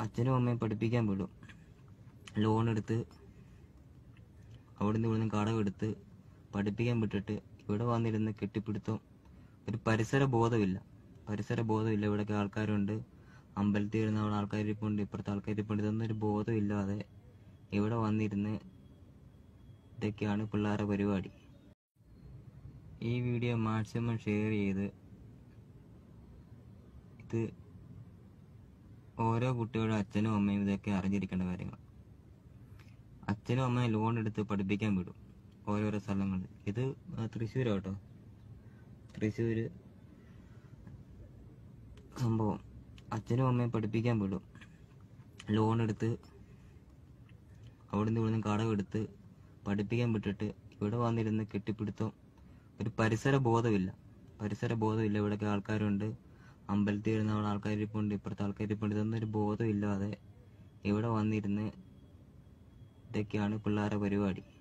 അച്ഛനും അമ്മയും പഠിപ്പിക്കാൻ വിടും ലോൺ എടുത്ത് അവിടുന്ന് ഇവിടുന്ന് കടമെടുത്ത് പഠിപ്പിക്കാൻ വിട്ടിട്ട് ഇവിടെ വന്നിരുന്ന് കെട്ടിപ്പിടുത്തം ഒരു പരിസര ബോധമില്ല പരിസര ബോധമില്ല ഇവിടെയൊക്കെ ആൾക്കാരുണ്ട് അമ്പലത്തിൽ ഇരുന്ന് അവിടെ ആൾക്കാർ ഇരിപ്പുണ്ട് ഇപ്പുറത്തെ ആൾക്കാർ ഇരിപ്പുണ്ട് ഇതൊന്നും ഒരു ബോധമില്ലാതെ ഇവിടെ വന്നിരുന്ന് ഇതൊക്കെയാണ് പിള്ളേരുടെ പരിപാടി ഈ വീഡിയോ മാക്സിമം ഷെയർ ചെയ്ത് ഇത് ഓരോ കുട്ടികളുടെ അച്ഛനും അമ്മയും ഇതൊക്കെ അറിഞ്ഞിരിക്കേണ്ട കാര്യങ്ങൾ അച്ഛനും അമ്മയും ലോൺ എടുത്ത് പഠിപ്പിക്കാൻ വിടും ഓരോരോ സ്ഥലങ്ങളിൽ ഇത് തൃശ്ശൂരാ കേട്ടോ തൃശ്ശൂര് സംഭവം അച്ഛനും അമ്മയും പഠിപ്പിക്കാൻ വിടും ലോൺ എടുത്ത് അവിടുന്ന് ഇവിടുന്ന് കടമെടുത്ത് പഠിപ്പിക്കാൻ വിട്ടിട്ട് ഇവിടെ വന്നിരുന്ന് കെട്ടിപ്പിടുത്തം ഒരു പരിസര ബോധമില്ല പരിസര ബോധമില്ല ഇവിടെയൊക്കെ ആൾക്കാരുണ്ട് അമ്പലത്തിൽ ഇരുന്ന് അവിടെ ആൾക്കാർ ഇരിപ്പുണ്ട് ഇപ്പുറത്തെ ആൾക്കാർ ഇരിപ്പുണ്ട് ഇതൊന്നും ഒരു ബോധമില്ലാതെ ഇവിടെ വന്നിരുന്ന് ഇതൊക്കെയാണ് പിള്ളേരുടെ പരിപാടി